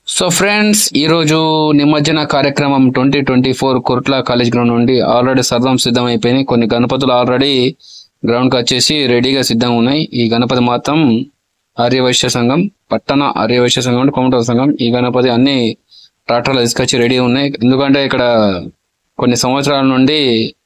so friends ఈరోజు నిమజ్జన కార్యక్రమం ట్వంటీ ట్వంటీ ఫోర్ కుర్ట్ల కాలేజ్ గ్రౌండ్ నుండి ఆల్రెడీ సర్వం సిద్ధం అయిపోయినాయి కొన్ని గణపతులు ఆల్రెడీ గ్రౌండ్కి వచ్చేసి రెడీగా సిద్ధంగా ఉన్నాయి ఈ గణపతి మాత్రం ఆర్యవైశ్య సంఘం పట్టణ ఆర్యవైశ్య సంఘం కోమటల సంఘం ఈ గణపతి అన్ని ట్రాక్టర్లు తీసుకొచ్చి రెడీ ఉన్నాయి ఎందుకంటే ఇక్కడ కొన్ని సంవత్సరాల నుండి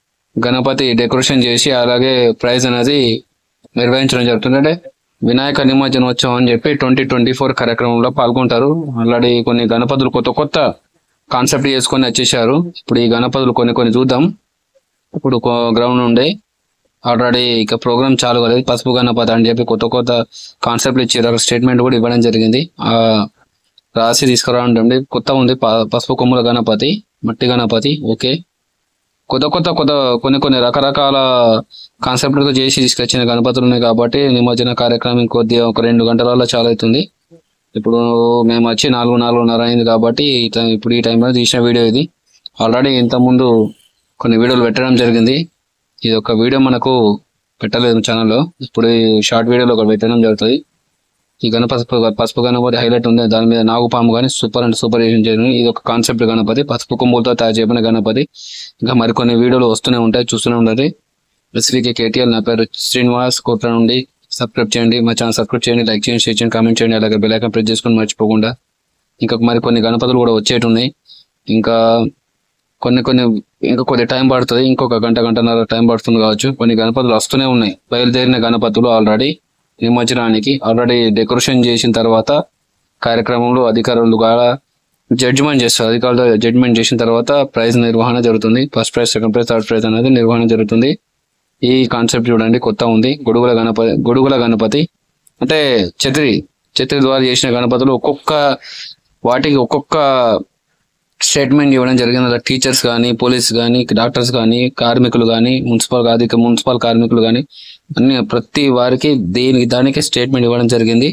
గణపతి డెకరేషన్ చేసి అలాగే ప్రైజ్ అనేది నిర్వహించడం జరుగుతుంది అంటే వినాయక నిమజ్జనోత్సవం అని చెప్పి ట్వంటీ ట్వంటీ ఫోర్ కార్యక్రమంలో పాల్గొంటారు ఆల్రెడీ కొన్ని గణపతులు కొత్త కొత్త కాన్సెప్ట్ చేసుకొని వచ్చేసారు ఇప్పుడు ఈ గణపతులు కొన్ని కొన్ని చూద్దాం ఇప్పుడు గ్రౌండ్ ఉండే ఆల్రెడీ ఇక ప్రోగ్రామ్ చాలు కాలేదు పసుపు గణపతి అని చెప్పి కొత్త కొత్త కాన్సెప్ట్లు ఇచ్చారు స్టేట్మెంట్ కూడా ఇవ్వడం జరిగింది ఆ రాసి తీసుకురావడం కొత్త ఉంది ప- పసుపు కొమ్ముల గణపతి మట్టి గణపతి ఓకే కొత్త కొత్త కొత్త కొన్ని కొన్ని రకరకాల కాన్సెప్ట్లతో చేసి తీసుకొచ్చిన గణపతులు ఉన్నాయి కాబట్టి నిమజ్జన కార్యక్రమం కొద్దిగా ఒక రెండు గంటలలో చాలా అవుతుంది ఇప్పుడు మేము వచ్చి నాలుగు నాలుగున్నర అయింది కాబట్టి ఈ టైం- ఇప్పుడు ఈ టైంలో తీసిన వీడియో ఇది ఆల్రెడీ ఇంత ముందు కొన్ని వీడియోలు పెట్టడం జరిగింది ఇది ఒక వీడియో మనకు పెట్టలేదు ఛానల్లో ఇప్పుడు ఈ షార్ట్ వీడియోలో ఒకటి పెట్టడం జరుగుతుంది ఈ గణపతి పసుపు గణపతి హైలైట్ ఉంది దాని మీద నాగుపాము కానీ సూపర్ అండ్ సూపర్ చేసిన ఇది ఒక కాన్సెప్ట్ గణపతి పసుపు కొమ్ములతో తయారు చేయబడిన గణపతి ఇంకా మరికొన్ని వీడియోలు వస్తూనే ఉంటాయి చూస్తూనే ఉండండి ఎస్వికే కేటీఎల్ నా పేరు శ్రీనివాస్ కోట్ల నుండి సబ్స్క్రైబ్ చేయండి మా ఛానల్ సబ్స్క్రైబ్ చేయండి లైక్ చేయండి షేర్ చేయండి కామెంట్ చేయండి అలాగే బెల్ ఐకాన్ ప్రెస్ చేసుకొని మర్చిపోకుండా ఇంకా మరి కొన్ని గణపతులు కూడా వచ్చేటి ఉన్నాయి ఇంకా కొన్ని కొన్ని ఇంకా కొద్ది టైం పడుతుంది ఇంకొక గంట గంటన్నర టైం పడుతుంది కావచ్చు కొన్ని గణపతులు వస్తూనే ఉన్నాయి బయలుదేరిన గణపతులు ఆల్రెడీ నిమజ్జనానికి ఆల్రెడీ డెకరేషన్ చేసిన తర్వాత కార్యక్రమంలో అధికారులు కూడా జడ్జిమెంట్ చేస్తారు అధికారులు జడ్జిమెంట్ చేసిన తర్వాత ప్రైజ్ నిర్వహణ జరుగుతుంది first prize second prize third prize అనేది నిర్వహణ జరుగుతుంది ఈ కాన్సెప్ట్ చూడండి కొత్త ఉంది గొడుగుల గణపతి గొడుగుల గణపతి అంటే ఛత్రి ఛత్రి ద్వారా చేసిన గణపతులు ఒక్కొక్క వాటికి ఒక్కొక్క స్టేట్మెంట్ ఇవ్వడం జరిగింది అలా టీచర్స్ కానీ పోలీస్ కానీ డాక్టర్స్ కానీ కార్మికులు కానీ మున్సిపల్ అధిక మున్సిపల్ కార్మికులు కానీ అన్ని ప్రతి వారికి దేనికి దానికి స్టేట్మెంట్ ఇవ్వడం జరిగింది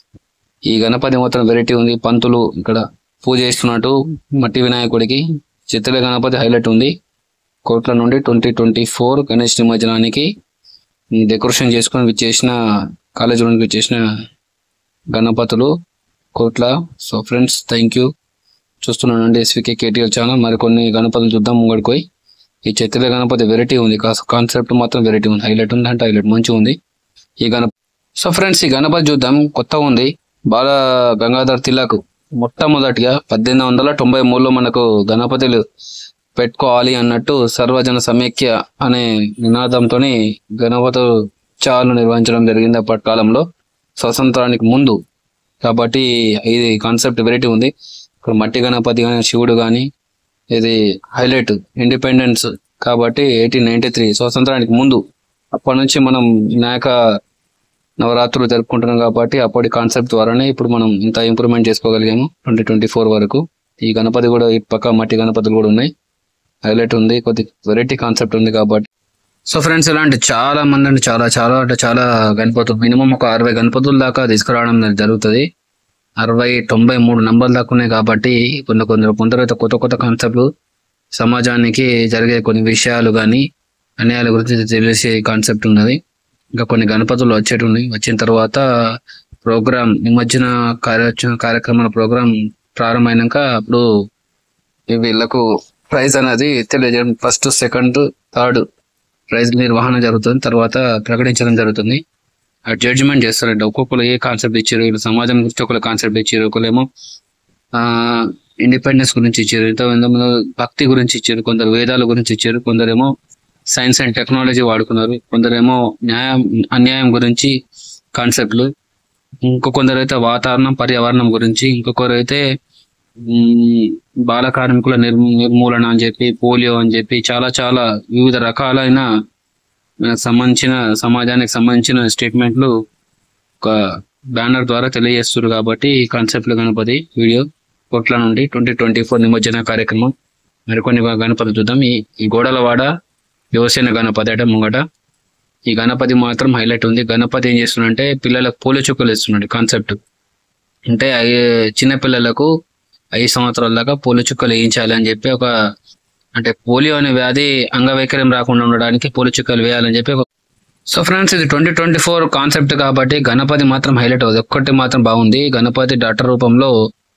ఈ గణపతి మాత్రం వెరైటీ ఉంది పంతులు ఇక్కడ పూజ చేస్తున్నట్టు మట్టి వినాయకుడికి చిత్ర గణపతి హైలైట్ ఉంది కోట్ల నుండి ట్వంటీ ట్వంటీ ఫోర్ గణేష్ నిమజ్జనానికి ఈ డెకరేషన్ చేసుకొని విచ్చేసిన కాలేజీ నుండి విచ్చేసిన గణపతులు కోట్ల సో ఫ్రెండ్స్ థ్యాంక్ యూ చూస్తున్నానండి ఎస్వికే కేటీఎల్ ఛానల్ మరికొన్ని గణపతులు చూద్దాం ముంగడికి పోయి ఈ చిత్ర గణపతి వెరైటీ ఉంది కాన్సెప్ట్ మాత్రం వెరైటీ ఉంది హైలైట్ ఉంది అంటే హైలైట్ మంచిగా ఉంది ఈ గణపతి సో ఫ్రెండ్స్ ఈ గణపతి చూద్దాం కొత్త ఉంది బాల గంగాధర్ తిలక్ మొట్టమొదటిగా పద్దెనిమిది వందల తొంభై మూడులో మనకు గణపతులు పెట్టుకోవాలి అన్నట్టు సర్వజన సమైక్య అనే నినాదంతో గణపతి ఉత్సవాలు నిర్వహించడం జరిగింది అప్పటి కాలంలో స్వతంత్రానికి ముందు కాబట్టి ఇది కాన్సెప్ట్ వెరైటీ ఉంది ఇక్కడ మట్టి గణపతి కానీ శివుడు కానీ ఇది హైలైట్ ఇండిపెండెన్స్ కాబట్టి ఎయిటీన్ నైన్టీ త్రీ స్వాతంత్రానికి ముందు అప్పటి నుంచి మనం వినాయక నవరాత్రులు జరుపుకుంటున్నాం కాబట్టి అప్పటి కాన్సెప్ట్ ద్వారానే ఇప్పుడు మనం ఇంత ఇంప్రూవ్మెంట్ చేసుకోగలిగాము ట్వంటీ ట్వంటీ ఫోర్ వరకు ఈ గణపతి కూడా ఈ పక్క మట్టి గణపతులు కూడా ఉన్నాయి హైలైట్ ఉంది కొద్ది వెరైటీ కాన్సెప్ట్ ఉంది కాబట్టి సో ఫ్రెండ్స్ ఇలాంటి చాలా మంది అంటే చాలా చాలా అంటే చాలా గణపతులు మినిమం ఒక అరవై గణపతుల దాకా తీసుకురావడం జరుగుతుంది అరవై తొంభై మూడు నంబర్ల దాకా ఉన్నాయి కాబట్టి కొన్ని కొందరు కొందరైతే కొత్త కొత్త కాన్సెప్ట్లు సమాజానికి జరిగే కొన్ని విషయాలు కానీ అన్యాయాల గురించి తెలిసే కాన్సెప్ట్ ఉన్నది ఇంకా కొన్ని గణపతులు వచ్చేటి ఉన్నాయి వచ్చిన తర్వాత ప్రోగ్రామ్ నిమజ్జన కార్య కార్యక్రమాల ప్రోగ్రామ్ ప్రారంభమైనాక అప్పుడు ఈ వీళ్ళకు ప్రైజ్ అనేది తెలియజేయడం ఫస్ట్ సెకండ్ థర్డ్ ప్రైజ్ నిర్వహణ జరుగుతుంది తర్వాత ప్రకటించడం జరుగుతుంది ఆ జడ్జిమెంట్ చేస్తారండి ఒక్కొక్కరు ఏ కాన్సెప్ట్ ఇచ్చారు వీళ్ళు సమాజం గురించి ఒకరు కాన్సెప్ట్ ఇచ్చారు ఒకరేమో ఆ ఇండిపెండెన్స్ గురించి ఇచ్చారు ఇంతమంది భక్తి గురించి ఇచ్చారు కొందరు వేదాల గురించి ఇచ్చారు కొందరేమో సైన్స్ అండ్ టెక్నాలజీ వాడుకున్నారు కొందరేమో న్యాయం అన్యాయం గురించి కాన్సెప్ట్లు ఇంకో కొందరైతే వాతావరణం పర్యావరణం గురించి ఇంకొకరు అయితే మ్, బాల కార్మికుల నిర్మూ- నిర్మూలన అని చెప్పి పోలియో అని చెప్పి చాలా చాలా వివిధ రకాలైన ఆ, సంబంధించిన సమాజానికి సంబంధించిన స్టేట్మెంట్లు ఒక బ్యానర్ ద్వారా తెలియజేస్తారు కాబట్టి ఈ కాన్సెప్ట్ గణపతి వీడియో కోట్ల నుండి ట్వంటీ ట్వంటీ ఫోర్ నిమజ్జన కార్యక్రమం మరికొన్ని గణపతి చూద్దాం ఈ ఈ గోడలవాడ యువసేన గణపతి అంటే ముంగట ఈ గణపతి మాత్రం హైలైట్ ఉంది గణపతి ఏం చేస్తున్నాడంటే పిల్లలకు పోలియో చుక్కలు ఇస్తున్నాడు కాన్సెప్ట్ అంటే ఐ- చిన్న పిల్లలకు ఐదు సంవత్సరాల దాకా పోలియో చుక్కలు వేయించాలి అని చెప్పి ఒక అంటే పోలియో అనే వ్యాధి అంగవైకల్యం రాకుండా ఉండడానికి పోలియో చుక్కలు వేయాలని చెప్పి ఒక సో ఫ్రెండ్స్ ఇది ట్వంటీ ట్వంటీ ఫోర్ కాన్సెప్ట్ కాబట్టి గణపతి మాత్రం హైలైట్ అవుతుంది ఒక్కటి మాత్రం బాగుంది గణపతి డాక్టర్ రూపంలో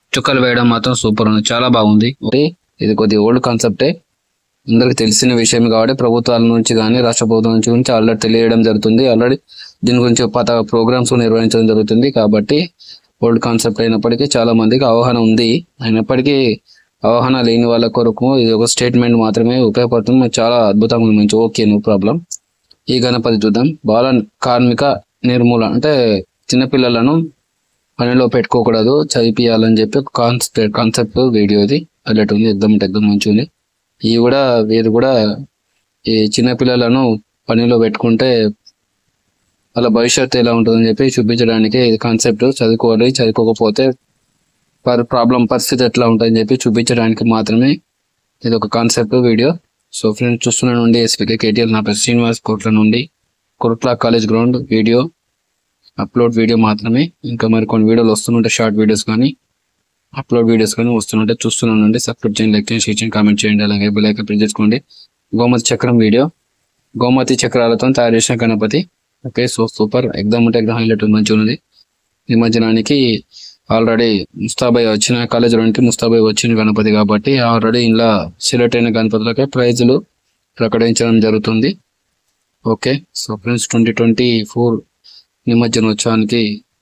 చుక్కలు వేయడం మాత్రం సూపర్ ఉంది చాలా బాగుంది ఓకే, ఇది కొద్దిగా ఓల్డ్ కాన్సెప్టే అందరికి తెలిసిన విషయం కాబట్టి ప్రభుత్వాల నుంచి కానీ రాష్ట్ర ప్రభుత్వం నుంచి గురించి ఆల్రెడీ తెలియడం జరుగుతుంది ఆల్రెడీ దీని గురించి పాత ప్రోగ్రామ్స్ నిర్వహించడం జరుగుతుంది కాబట్టి ఓల్డ్ కాన్సెప్ట్ అయినప్పటికీ చాలా మందికి అవగాహన ఉంది అయినప్పటికీ అవగాహన లేని వాళ్ళ కొరకు ఇది ఒక స్టేట్మెంట్ మాత్రమే ఉపయోగపడుతుంది మనకు చాలా అద్భుతంగా ఉంది మంచి ఓకే నో ప్రాబ్లం ఈ గణపతి చూద్దాం బాల కార్మిక నిర్మూలన అంటే చిన్నపిల్లలను పనిలో పెట్టుకోకూడదు చదివిపియాలని చెప్పి ఒక కాన్సెప్ట్ కాన్సెప్ట్ వీడియో ఇది హైలైట్ ఉంది ఎగ్దమ్ అంటే ఎగ్దమ్ మంచిగా ఉంది ఇవి కూడా వీరు కూడా ఈ చిన్నపిల్లలను పనిలో పెట్టుకుంటే వాళ్ళ భవిష్యత్తు ఎలా ఉంటుందని చెప్పి చూపించడానికి ఇది కాన్సెప్ట్ చదువుకోవాలి చదువుకోకపోతే పర్ ప్రాబ్లం పరిస్థితి ఎట్లా ఉంటుందని చెప్పి చూపించడానికి మాత్రమే ఇది ఒక కాన్సెప్ట్ వీడియో సో ఫ్రెండ్స్ చూస్తున్న నుండి ఎస్పీకే కేటీఎల్ నా పేరు శ్రీనివాస్ కోట్ల నుండి Korutla college ground video upload video మాత్రమే ఇంకా మరి కొన్ని వీడియోలు వస్తుంటే షార్ట్ వీడియోస్ కానీ అప్లోడ్ వీడియోస్ కానీ వస్తుంటే చూస్తున్నానండి సబ్స్క్రైబ్ చేయండి లైక్ చేయండి షేర్ చేయండి కామెంట్ చేయండి అలాగే బెల్ ఐకాన్ ప్రెస్ చేసుకోండి గోమతి చక్రం వీడియో గోమతి చక్రాలతో తయారు చేసిన గణపతి ఓకే సో సూపర్ ఎగ్జామ్ అంటే ఎగ్జామ్ హైలైట్ మంచిగా ఉంది నిమజ్జనానికి ఆల్రెడీ ముస్తాబాయ్ వచ్చిన కాలేజ్ నుంచి ముస్తాబాయ్ వచ్చిన గణపతి కాబట్టి ఆల్రెడీ ఇలా సెలెక్ట్ అయిన గణపతులకే ప్రైజులు ప్రకటించడం జరుగుతుంది okay so friends twenty twenty four నిమజ్జనోత్సవానికి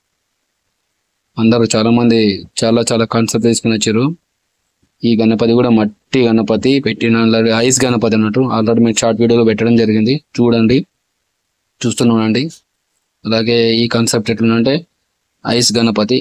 అందరూ చాలా మంది చాలా చాలా కాన్సెప్ట్ తీసుకుని వచ్చారు ఈ గణపతి కూడా మట్టి గణపతి పెట్టిన ఆల్రెడీ ఐస్ గణపతి అన్నట్టు ఆల్రెడీ మేము షార్ట్ వీడియోలో పెట్టడం జరిగింది చూడండి చూస్తున్నానండి అలాగే ఈ కాన్సెప్ట్ ఎట్లుందంటే ఐస్ గణపతి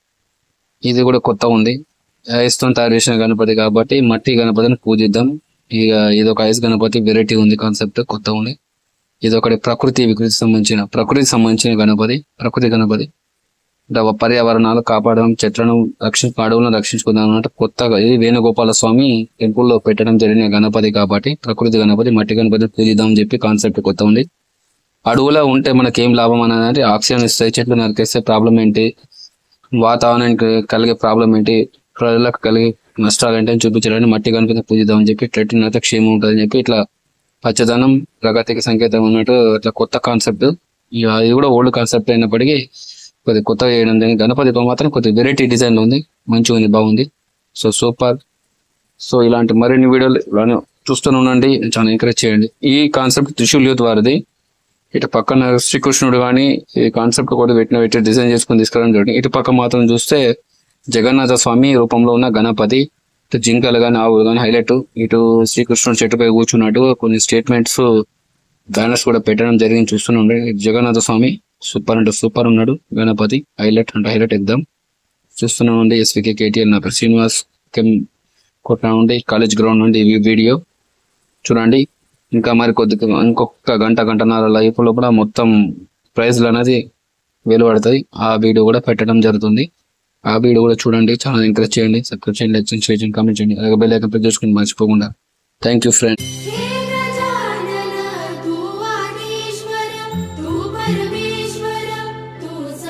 ఇది కూడా కొత్త ఉంది ఐస్తో తయారు చేసిన గణపతి కాబట్టి మట్టి గణపతిని పూజిద్దాం ఇక ఇది ఒక ఐస్ గణపతి వెరైటీ ఉంది కాన్సెప్ట్ కొత్త ఉంది ఇది ఒకటి ప్రకృతి వికృతి సంబంధించిన ప్రకృతికి సంబంధించిన గణపతి ప్రకృతి గణపతి అంటే ఒక పర్యావరణాలు కాపాడడం చెట్లను రక్షి అడవులను రక్షించుకుందాం అంటే కొత్తగా ఇది వేణుగోపాల స్వామి టెంపుల్ లో పెట్టడం జరిగిన గణపతి కాబట్టి ప్రకృతి గణపతి మట్టి గణపతి పూజిద్దాం అని చెప్పి కాన్సెప్ట్ కొత్త ఉంది అడవులో ఉంటే మనకి ఏం లాభం అనేది ఆక్సిజన్ ఇస్తాయి చెట్లు నరికేస్తే ప్రాబ్లం ఏంటి వాతావరణానికి కలిగే ప్రాబ్లం ఏంటి ప్రజలకు కలిగే నష్టాలు ఏంటి అని చూపించడానికి మట్టి గణపతి పూజిద్దాం అని చెప్పి ఇట్లా క్షేమం ఉంటుందని చెప్పి ఇట్లా పచ్చదనం ప్రగతికి సంకేతం ఉన్నట్టు ఇట్లా కొత్త కాన్సెప్ట్ ఇది కూడా ఓల్డ్ కాన్సెప్ట్ అయినప్పటికీ కొద్ది కొత్తగా చేయడం జరిగింది గణపతితో మాత్రం కొద్ది వెరైటీ డిజైన్ ఉంది మంచిగా ఉంది బాగుంది సో సూపర్ సో ఇలాంటి మరిన్ని వీడియోలు ఇలానే చూస్తూనే ఉండండి చాలా ఎంకరేజ్ చేయండి ఈ కాన్సెప్ట్ త్రిశూల్ యూత్ వారిది ఇటు పక్కన శ్రీకృష్ణుడు కానీ ఈ కాన్సెప్ట్ కూడా పెట్టిన పెట్టి డిజైన్ చేసుకుని తీసుకురావడం జరిగింది ఇటు పక్క మాత్రం చూస్తే జగన్నాథ స్వామి రూపంలో ఉన్న గణపతి ఇటు జింకలు కానీ ఆవులు కానీ హైలైట్ ఇటు శ్రీకృష్ణుడు చెట్టుపై కూర్చున్నట్టు కొన్ని స్టేట్మెంట్స్ బ్యానర్స్ కూడా పెట్టడం జరిగింది చూస్తుండే జగన్నాథ స్వామి సూపర్ అంటే సూపర్ ఉన్నాడు గణపతి హైలైట్ అంటే హైలైట్ ఎగ్దాం చూస్తూనే ఉండి ఎస్వికే కేటీఎల్ నా పేరు శ్రీనివాస్ కెమ్ కొట్టిన నుండి కాలేజ్ గ్రౌండ్ నుండి ఈ వీడియో చూడండి ఇంకా మరి కొద్దిగా ఇంకొక గంట గంటన్నర లైఫ్ లోపల మొత్తం ప్రైజ్లు అనేది వెలువడతాయి ఆ వీడియో కూడా పెట్టడం జరుగుతుంది ఆ వీడియో కూడా చూడండి చాలా ఎంకరేజ్ చేయండి సబ్స్క్రైబ్ చేయండి లైక్ చేయండి షేర్ చేయండి కామెంట్ చేయండి అలాగే బెల్ ఐకాన్ ప్రెస్ చేసుకుని మర్చిపోకుండా థ్యాంక్ యూ ఫ్రెండ్ हे गजानन तू आदिश्वर तू परमेश्वर तू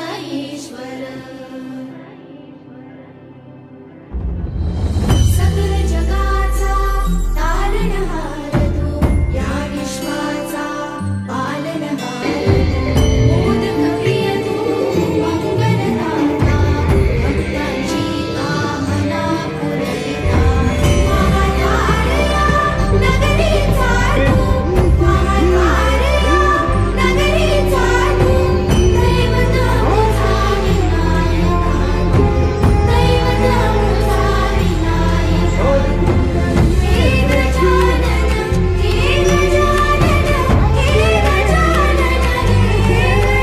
ईश्वर सकल जगाचा तारणहार तू या विश्वाचा पालनहार मोदक प्रिय तू मंगलदाता भक्तांची कामना पुरविता महाद्वारया नगरीचा तू महाद्वारया नगरीचा तू दैवत मुझा विनायका तू दैवत मुझा विनायका हे गजानन हे गजानन हे गजानन हे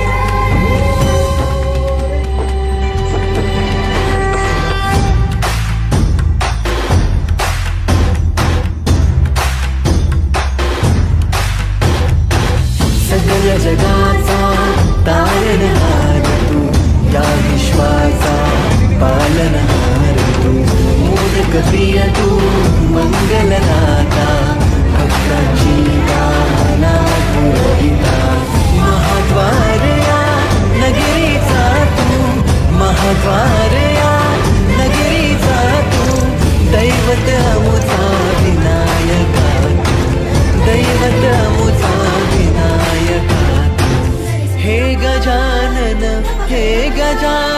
सकल जगाचा तारणहार तू या विश्वाचा पालनहार तू मोदक प्रिय तू मंगलनाथा भक्तांची कामना पुरविता महाद्वारया नगरीचा तू महाद्वारया नगरीचा तू दैवत अमुचा विनायका तू दैवत अमुचा विनायका हे गजानन हे गजानन